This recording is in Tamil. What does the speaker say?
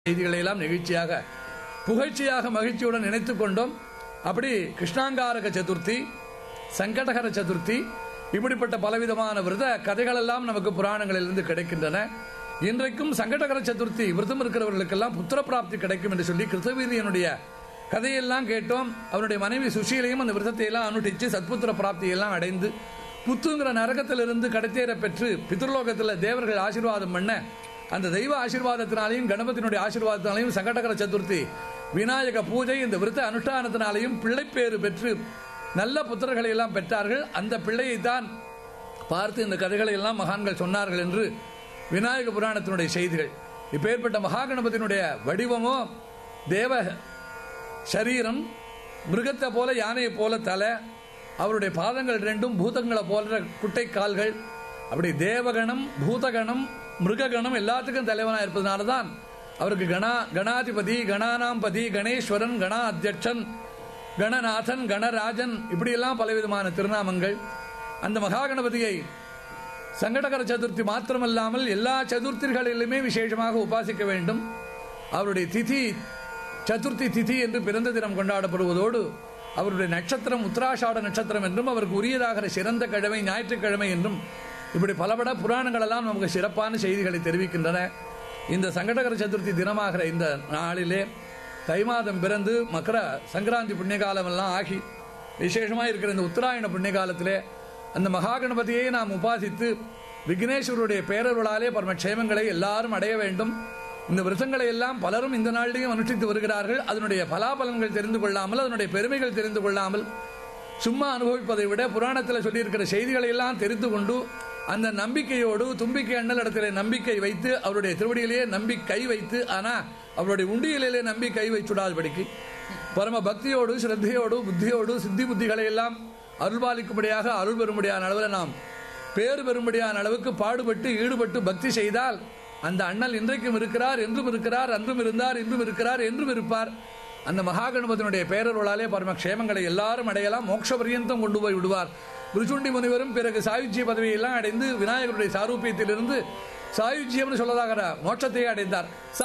செய்திகளை எல்லாம் நெகிழ்ச்சியாக புகழ்ச்சியாக மகிழ்ச்சியுடன் நினைத்துக் கொண்டோம் அப்படி கிருஷ்ணாங்காரக சதுர்த்தி சங்கடகர சதுர்த்தி இப்படிப்பட்ட பலவிதமான விரத கதைகள் எல்லாம் நமக்கு புராணங்களிலிருந்து கிடைக்கின்றன இன்றைக்கும் சங்கடகர சதுர்த்தி விரதம் இருக்கிறவர்களுக்கெல்லாம் புத்திர பிராப்தி கிடைக்கும் என்று சொல்லி கிருத்தவீரியனுடைய கதையெல்லாம் கேட்டோம் அவருடைய மனைவி சுஷீலையும் அந்த விரதத்தை எல்லாம் அனுட்டிச்சு சத்புத்திர பிராப்தியை எல்லாம் அடைந்து புத்துங்கிற நரகத்திலிருந்து கடத்தேற பெற்று பித்ருலோகத்தில் தேவர்கள் ஆசீர்வாதம் பண்ண அந்த தெய்வ ஆசீர்வாதத்தினாலையும் கணபதியினுடைய ஆசீர்வாதத்தினாலையும் சங்கடகர சதுர்த்தி விநாயக பூஜை இந்த விருத்த அனுஷ்டானத்தினாலையும் பிள்ளைப்பேறு பெற்று நல்ல புத்திரர்களை எல்லாம் பெற்றார்கள் அந்த பிள்ளையை தான் பார்த்து இந்த கதைகளை எல்லாம் மகான்கள் சொன்னார்கள் என்று விநாயக புராணத்தினுடைய செய்திகள் இப்பேற்பட்ட மகாகணபதியினுடைய வடிவமோ தேவ சரீரம் மிருகத்தை போல யானையை போல தலை அவருடைய பாதங்கள் ரெண்டும் பூதங்களை போல குட்டை கால்கள் அப்படி தேவகணம் பூதகணம் மிருககணம் எல்லாத்துக்கும் தலைவனாக இருப்பதனால தான் அவருக்கு கணா கணாதிபதி கணானாம்பதி கணேஸ்வரன் கணா அத்தியட்சன் கணநாதன் கணராஜன் இப்படியெல்லாம் பலவிதமான திருநாமங்கள் அந்த மகாகணபதியை சங்கடகர சதுர்த்தி மாத்திரமல்லாமல் எல்லா சதுர்த்திகளிலுமே விசேஷமாக உபாசிக்க வேண்டும் அவருடைய திதி சதுர்த்தி திதி என்று பிறந்த தினம் கொண்டாடப்படுவதோடு அவருடைய நட்சத்திரம் உத்தராஷாட நட்சத்திரம் என்றும் அவருக்கு உரியதாகிற சிறந்த கிழமை ஞாயிற்றுக்கிழமை என்றும் இப்படி பலபட புராணங்கள் எல்லாம் நமக்கு சிறப்பான செய்திகளை தெரிவிக்கின்றன இந்த சங்கடகர சதுர்த்தி தினமாகிற இந்த நாளிலே தை மாதம் பிறந்து மக்கர சங்கராந்தி புண்ணியகாலம் எல்லாம் ஆகி விசேஷமாக இருக்கிற இந்த உத்தராயண புண்ணிய காலத்திலே அந்த மகாகணபதியை நாம் உபாசித்து விக்னேஸ்வருடைய பேரருளாலே பரமக்ஷேமங்களை எல்லாரும் அடைய வேண்டும் இந்த விரதங்களை எல்லாம் பலரும் இந்த நாளிலேயும் அனுஷ்டித்து வருகிறார்கள் அதனுடைய பலாபலன்கள் தெரிந்து கொள்ளாமல் அதனுடைய பெருமைகள் தெரிந்து கொள்ளாமல் சும்மா அனுபவிப்பதை விட புராணத்தில் சொல்லியிருக்கிற செய்திகளை எல்லாம் தெரிந்து கொண்டு அந்த நம்பிக்கையோடு தும்பிக்கை அண்ணல் இடத்திலே நம்பிக்கை வைத்து அவருடைய திருவடியிலேயே நம்பி கை வைத்து ஆனா அவருடைய உண்டியலிலே நம்பி கை வைச்சுடாதபடிக்கு பரம பக்தியோடு ஸ்ரத்தையோடு புத்தியோடு சித்தி புத்திகளை எல்லாம் அருள்பாலிக்கும்படியாக அருள் பெறும்படியான அளவில் நாம் பேறு பெறும்படியான அளவுக்கு பாடுபட்டு ஈடுபட்டு பக்தி செய்தால் அந்த அண்ணல் இன்றைக்கும் இருக்கிறார் என்றும் இருக்கிறார் அன்றும் இருந்தார் இன்றும் இருக்கிறார் என்றும் இருப்பார் அந்த மகாகணபதியினுடைய பேரருளாலே பரம க்ஷேமங்களை எல்லாரும் அடையலாம் மோட்ச பரியந்தம் கொண்டு போய் விடுவார் குருச்சுண்டி முனிவரும் பிறகு சாயுஜ்ய பதவியெல்லாம் அடைந்து விநாயகருடைய சாரூபியத்திலிருந்து சாயுஜ்யம்னு சொல்லதாகிற மோட்சத்தை அடைந்தார்